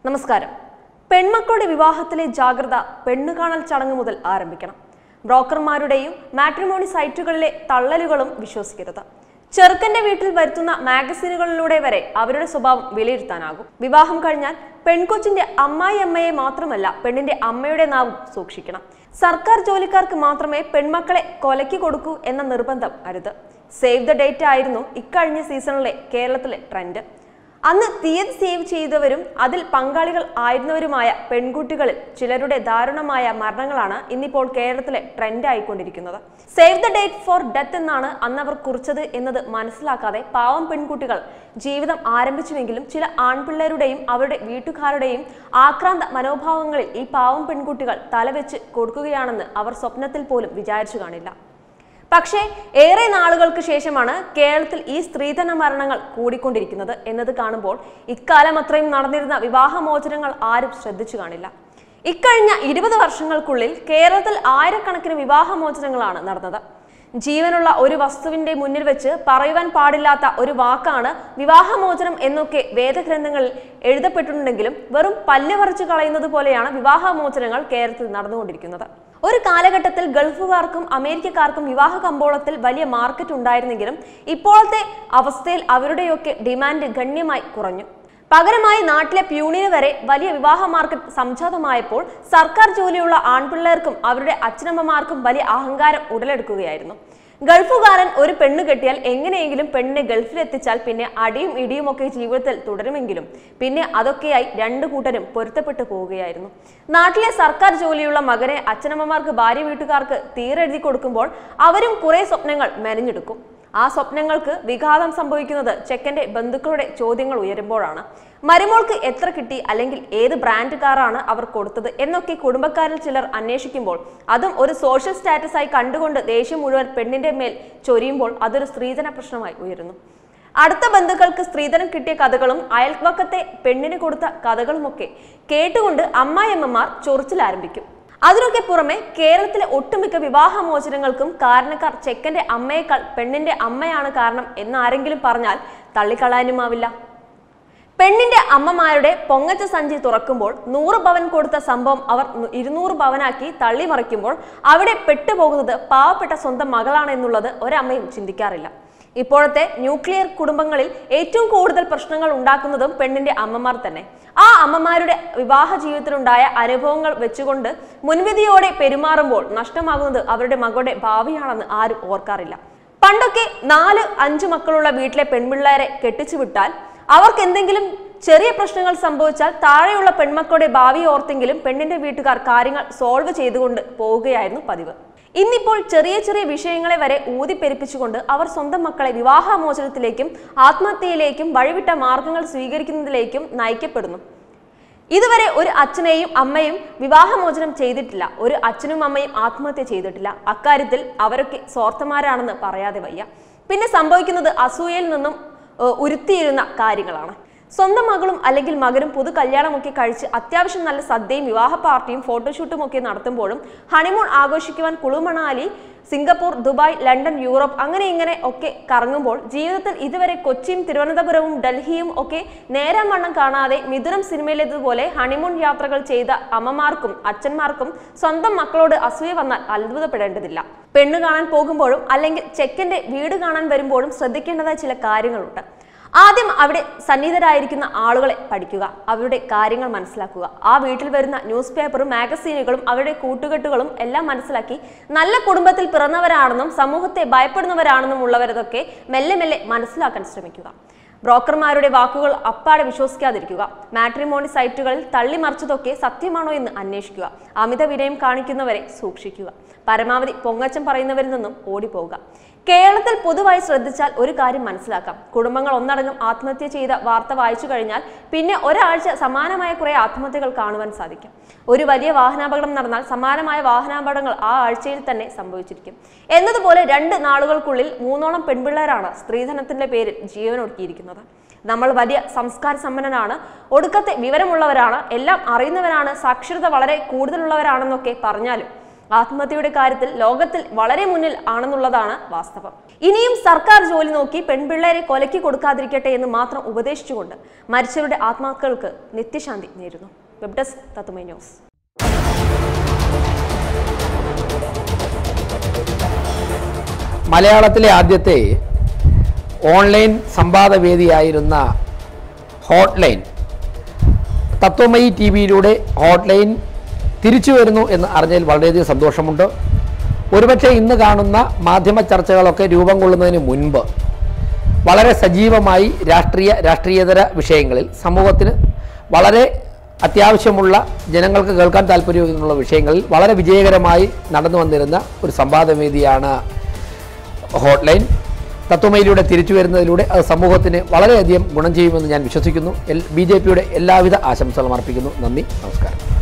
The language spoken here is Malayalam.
നമസ്കാരം പെൺമക്കളുടെ വിവാഹത്തിലെ ജാഗ്രത പെണ്ണുകാണൽ ചടങ്ങ് മുതൽ ആരംഭിക്കണം ബ്രോക്കർമാരുടെയും മാട്രിമോണി സൈറ്റുകളിലെ തള്ളലുകളും വിശ്വസിക്കരുത് ചെറുക്കന്റെ വീട്ടിൽ വരുത്തുന്ന മാഗസീനുകളിലൂടെ വരെ അവരുടെ സ്വഭാവം വിലയിരുത്താനാകും വിവാഹം കഴിഞ്ഞാൽ പെൺകൊച്ചിന്റെ അമ്മായി അമ്മയെ മാത്രമല്ല പെണ്ണിന്റെ അമ്മയുടെ നാവും സൂക്ഷിക്കണം സർക്കാർ ജോലിക്കാർക്ക് മാത്രമേ പെൺമക്കളെ കൊലയ്ക്ക് കൊടുക്കൂ എന്ന നിർബന്ധം അരുത് സേവ് ദ ഡേറ്റ് ആയിരുന്നു ഇക്കഴിഞ്ഞ സീസണിലെ കേരളത്തിലെ ട്രെൻഡ് അന്ന് തീയതി സേവ് ചെയ്തവരും അതിൽ പങ്കാളികൾ ആയിരുന്നവരുമായ പെൺകുട്ടികളിൽ ചിലരുടെ ദാരുണമായ മരണങ്ങളാണ് ഇന്നിപ്പോൾ കേരളത്തിലെ ട്രെൻഡ് ആയിക്കൊണ്ടിരിക്കുന്നത് save the date for death എന്നാണ് അന്ന് അവർ കുറിച്ചത് എന്നത് മനസ്സിലാക്കാതെ പാവം പെൺകുട്ടികൾ ജീവിതം ആരംഭിച്ചുവെങ്കിലും ചില ആൺപിള്ളേരുടെയും അവരുടെ വീട്ടുകാരുടെയും ആക്രാന്ത മനോഭാവങ്ങളിൽ ഈ പാവം പെൺകുട്ടികൾ തലവെച്ച് കൊടുക്കുകയാണെന്ന് അവർ സ്വപ്നത്തിൽ പോലും വിചാരിച്ചു കാണില്ല പക്ഷേ ഏറെ നാളുകൾക്ക് ശേഷമാണ് കേരളത്തിൽ ഈ സ്ത്രീധന മരണങ്ങൾ കൂടിക്കൊണ്ടിരിക്കുന്നത് എന്നത് കാണുമ്പോൾ ഇക്കാലം അത്രയും നടന്നിരുന്ന വിവാഹമോചനങ്ങൾ ആരും ശ്രദ്ധിച്ചു കാണില്ല ഇക്കഴിഞ്ഞ ഇരുപത് വർഷങ്ങൾക്കുള്ളിൽ കേരളത്തിൽ ആയിരക്കണക്കിന് വിവാഹമോചനങ്ങളാണ് നടന്നത് ജീവനുള്ള ഒരു വസ്തുവിന്റെ മുന്നിൽ വെച്ച് പറയുവാൻ പാടില്ലാത്ത ഒരു വാക്കാണ് വിവാഹമോചനം എന്നൊക്കെ വേദഗ്രന്ഥങ്ങളിൽ എഴുതപ്പെട്ടിട്ടുണ്ടെങ്കിലും വെറും പല്ല് പറിച്ചു കളയുന്നത് പോലെയാണ് വിവാഹമോചനങ്ങൾ കേരളത്തിൽ നടന്നുകൊണ്ടിരിക്കുന്നത് ഒരു കാലഘട്ടത്തിൽ ഗൾഫുകാർക്കും അമേരിക്കക്കാർക്കും വിവാഹ കമ്പോളത്തിൽ വലിയ മാർക്കറ്റ് ഉണ്ടായിരുന്നെങ്കിലും ഇപ്പോഴത്തെ അവസ്ഥയിൽ അവരുടെയൊക്കെ ഡിമാൻഡ് ഗണ്യമായി കുറഞ്ഞു പകരമായി നാട്ടിലെ പ്യൂണിന് വരെ വലിയ വിവാഹ മാർക്കറ്റ് സംജാതമായപ്പോൾ സർക്കാർ ജോലിയുള്ള ആൺപിള്ളേർക്കും അവരുടെ അച്ഛനമ്മമാർക്കും വലിയ അഹങ്കാരം ഉടലെടുക്കുകയായിരുന്നു ഗൾഫുകാരൻ ഒരു പെണ്ണ് കെട്ടിയാൽ എങ്ങനെയെങ്കിലും പെണ്ണിനെ ഗൾഫിൽ എത്തിച്ചാൽ പിന്നെ അടിയും ഇടിയും ഒക്കെ ജീവിതത്തിൽ തുടരുമെങ്കിലും പിന്നെ അതൊക്കെയായി രണ്ടു കൂട്ടരും പൊരുത്തപ്പെട്ടു പോവുകയായിരുന്നു നാട്ടിലെ സർക്കാർ ജോലിയുള്ള മകനെ അച്ഛനമ്മമാർക്ക് ഭാര്യ വീട്ടുകാർക്ക് തീരെഴുതി കൊടുക്കുമ്പോൾ അവരും കുറെ സ്വപ്നങ്ങൾ മെനഞ്ഞെടുക്കും ആ സ്വപ്നങ്ങൾക്ക് വിഘാതം സംഭവിക്കുന്നത് ചെക്കന്റെ ബന്ധുക്കളുടെ ചോദ്യങ്ങൾ ഉയരുമ്പോഴാണ് മരുമോൾക്ക് എത്ര കിട്ടി അല്ലെങ്കിൽ ഏത് ബ്രാൻഡ് കാറാണ് അവർ കൊടുത്തത് എന്നൊക്കെ കുടുംബക്കാരിൽ ചിലർ അന്വേഷിക്കുമ്പോൾ അതും ഒരു സോഷ്യൽ സ്റ്റാറ്റസ് ആയി കണ്ടുകൊണ്ട് ദേഷ്യം മുഴുവൻ പെണ്ണിന്റെ മേൽ ചൊരിയുമ്പോൾ അതൊരു സ്ത്രീധന പ്രശ്നമായി ഉയരുന്നു അടുത്ത ബന്ധുക്കൾക്ക് സ്ത്രീധനം കിട്ടിയ കഥകളും അയൽവക്കത്തെ പെണ്ണിന് കൊടുത്ത കഥകളുമൊക്കെ കേട്ടുകൊണ്ട് അമ്മായിയമ്മമാർ ചൊറിച്ചിൽ ആരംഭിക്കും അതിനൊക്കെ പുറമെ കേരളത്തിലെ ഒട്ടുമിക്ക വിവാഹമോചനങ്ങൾക്കും കാരണക്കാർ ചെക്കന്റെ അമ്മയേക്കാൾ പെണ്ണിന്റെ അമ്മയാണ് കാരണം എന്നാരെങ്കിലും പറഞ്ഞാൽ തള്ളിക്കളയാനുമാവില്ല പെണ്ണിന്റെ അമ്മമാരുടെ പൊങ്ങച്ച സഞ്ചി തുറക്കുമ്പോൾ നൂറ് പവൻ കൊടുത്ത സംഭവം അവർ നു- ഇരുന്നൂറ് പവനാക്കി തള്ളിമറിക്കുമ്പോൾ അവിടെ പെട്ടുപോകുന്നത് പാവപ്പെട്ട സ്വന്തം മകളാണെന്നുള്ളത് ഒരമ്മയും ചിന്തിക്കാറില്ല ഇപ്പോഴത്തെ ന്യൂക്ലിയർ കുടുംബങ്ങളിൽ ഏറ്റവും കൂടുതൽ പ്രശ്നങ്ങൾ ഉണ്ടാക്കുന്നതും പെണ്ണിന്റെ അമ്മമാർ തന്നെ ആ അമ്മമാരുടെ വിവാഹ ജീവിതത്തിലുണ്ടായ അനുഭവങ്ങൾ വെച്ചുകൊണ്ട് മുൻവിധിയോടെ പെരുമാറുമ്പോൾ നഷ്ടമാകുന്നത് അവരുടെ മകളുടെ ഭാവിയാണെന്ന് ആരും ഓർക്കാറില്ല പണ്ടൊക്കെ നാല് അഞ്ച് മക്കളുള്ള വീട്ടിലെ പെൺപിള്ളേരെ കെട്ടിച്ചു വിട്ടാൽ അവർക്ക് എന്തെങ്കിലും ചെറിയ പ്രശ്നങ്ങൾ സംഭവിച്ചാൽ താഴെയുള്ള പെൺമക്കളുടെ ഭാവി ഓർത്തെങ്കിലും പെണ്ണിന്റെ വീട്ടുകാർ കാര്യങ്ങൾ സോൾവ് ചെയ്തുകൊണ്ട് പോവുകയായിരുന്നു പതിവ് ഇന്നിപ്പോൾ ചെറിയ ചെറിയ വിഷയങ്ങളെ വരെ ഊതിപ്പെരിപ്പിച്ചുകൊണ്ട് അവർ സ്വന്തം മക്കളെ വിവാഹമോചനത്തിലേക്കും ആത്മഹത്യയിലേക്കും വഴിവിട്ട മാർഗങ്ങൾ സ്വീകരിക്കുന്നതിലേക്കും നയിക്കപ്പെടുന്നു ഇതുവരെ ഒരു അച്ഛനെയും അമ്മയും വിവാഹമോചനം ചെയ്തിട്ടില്ല ഒരു അച്ഛനും അമ്മയും ആത്മഹത്യ ചെയ്തിട്ടില്ല അക്കാര്യത്തിൽ അവരൊക്കെ സ്വാർത്ഥമാരാണെന്ന് പറയാതെ വയ്യ പിന്നെ സംഭവിക്കുന്നത് അസൂയയിൽ നിന്നും ഏഹ്, ഉരുത്തിയിരുന്ന കാര്യങ്ങളാണ് സ്വന്തം മകളും അല്ലെങ്കിൽ മകനും പുതു കല്യാണമൊക്കെ കഴിച്ച് അത്യാവശ്യം നല്ല സദ്യയും വിവാഹ പാർട്ടിയും ഫോട്ടോഷൂട്ടും ഒക്കെ നടത്തുമ്പോഴും honeymoon ആഘോഷിക്കുവാൻ Kullu Manali Singapore Dubai London Europe അങ്ങനെ ഇങ്ങനെ ഒക്കെ കറങ്ങുമ്പോൾ ജീവിതത്തിൽ ഇതുവരെ കൊച്ചിയും തിരുവനന്തപുരവും ഡൽഹിയും ഒക്കെ നേരം വണ്ണം കാണാതെ മിഥുനം സിനിമയിലേതുപോലെ ഹണിമൂൺ യാത്രകൾ ചെയ്ത അമ്മമാർക്കും അച്ഛന്മാർക്കും സ്വന്തം മക്കളോട് അസൂയ വന്നാൽ അത്ഭുതപ്പെടേണ്ടതില്ല പെണ്ണ് കാണാൻ പോകുമ്പോഴും അല്ലെങ്കിൽ ചെക്കന്റെ വീട് കാണാൻ വരുമ്പോഴും ശ്രദ്ധിക്കേണ്ടതായ ചില കാര്യങ്ങളുണ്ട് ആദ്യം അവിടെ സന്നിഹിതരായിരിക്കുന്ന ആളുകളെ പഠിക്കുക അവരുടെ കാര്യങ്ങൾ മനസ്സിലാക്കുക ആ വീട്ടിൽ വരുന്ന ന്യൂസ് പേപ്പറും മാഗസീനുകളും അവരുടെ കൂട്ടുകെട്ടുകളും എല്ലാം മനസ്സിലാക്കി നല്ല കുടുംബത്തിൽ പിറന്നവരാണെന്നും സമൂഹത്തെ ഭയപ്പെടുന്നവരാണെന്നും ഉള്ളവരതൊക്കെ മെല്ലെ മെല്ലെ മനസ്സിലാക്കാൻ ശ്രമിക്കുക ബ്രോക്കർമാരുടെ വാക്കുകൾ അപ്പാടെ വിശ്വസിക്കാതിരിക്കുക മാട്രിമോണി സൈറ്റുകളിൽ തള്ളിമറിച്ചതൊക്കെ സത്യമാണോ എന്ന് അന്വേഷിക്കുക അമിത വിനയം കാണിക്കുന്നവരെ സൂക്ഷിക്കുക പരമാവധി പൊങ്ങച്ചം പറയുന്നവരിൽ നിന്നും ഓടിപ്പോവുക കേരളത്തിൽ പൊതുവായി ശ്രദ്ധിച്ചാൽ ഒരു കാര്യം മനസ്സിലാക്കാം കുടുംബങ്ങൾ ഒന്നടങ്കം ആത്മഹത്യ ചെയ്ത വാർത്ത വായിച്ചു കഴിഞ്ഞാൽ പിന്നെ ഒരാഴ്ച സമാനമായ കുറെ ആത്മഹത്യകൾ കാണുവാൻ സാധിക്കും ഒരു വലിയ വാഹനാപകടം നടന്നാൽ സമാനമായ വാഹനാപകടങ്ങൾ ആ ആഴ്ചയിൽ തന്നെ സംഭവിച്ചിരിക്കും എന്നതുപോലെ രണ്ട് നാളുകൾക്കുള്ളിൽ മൂന്നോളം പെൺപിള്ളേരാണ് സ്ത്രീധനത്തിന്റെ പേരിൽ ജീവനൊടുക്കിയിരിക്കുന്നത് നമ്മൾ വലിയ സംസ്കാര സമ്പന്നനാണ് ഒടുക്കത്തെ വിവരമുള്ളവരാണ് എല്ലാം അറിയുന്നവരാണ് സാക്ഷരത വളരെ കൂടുതലുള്ളവരാണെന്നൊക്കെ പറഞ്ഞാലും ആത്മഹത്യയുടെ കാര്യത്തിൽ ലോകത്തിൽ വളരെ മുന്നിൽ ആണെന്നുള്ളതാണ് വാസ്തവം ഇനിയും സർക്കാർ ജോലി നോക്കി പെൺപിള്ളേരെ കൊലക്കി കൊടുക്കാതിരിക്കട്ടെ എന്ന് മാത്രം ഉപദേശിച്ചുകൊണ്ട് മരിച്ചവരുടെ ആത്മാക്കൾക്ക് നിത്യശാന്തി നേരുന്നു വെബ് ഡെസ്ക് തത്തുമൈ ന്യൂസ് മലയാളത്തിലെ ആദ്യത്തെ ഓൺലൈൻ സംവാദവേദിയായിരുന്ന ഹോട്ട് ലൈൻ തത്വമയി ടി വിയിലൂടെ ഹോട്ട് ലൈൻ തിരിച്ചു വരുന്നു എന്ന് അറിഞ്ഞതിൽ വളരെയധികം സന്തോഷമുണ്ട് ഒരുപക്ഷെ ഇന്ന് കാണുന്ന മാധ്യമ ചർച്ചകളൊക്കെ രൂപം കൊള്ളുന്നതിന് മുൻപ് വളരെ സജീവമായി രാഷ്ട്രീയ രാഷ്ട്രീയേതര വിഷയങ്ങളിൽ സമൂഹത്തിന് വളരെ അത്യാവശ്യമുള്ള ജനങ്ങൾക്ക് കേൾക്കാൻ താല്പര്യമുള്ള വിഷയങ്ങളിൽ വളരെ വിജയകരമായി നടന്നു വന്നിരുന്ന ഒരു സംവാദവേദിയാണ് ഹോട്ട് ലൈൻ തത്വമയിലൂടെ തിരിച്ചു വരുന്നതിലൂടെ അത് സമൂഹത്തിന് വളരെയധികം ഗുണം ചെയ്യുമെന്ന് ഞാൻ വിശ്വസിക്കുന്നു എൽ ബി ജെ പിയുടെ എല്ലാവിധ ആശംസകളും അർപ്പിക്കുന്നു നന്ദി നമസ്കാരം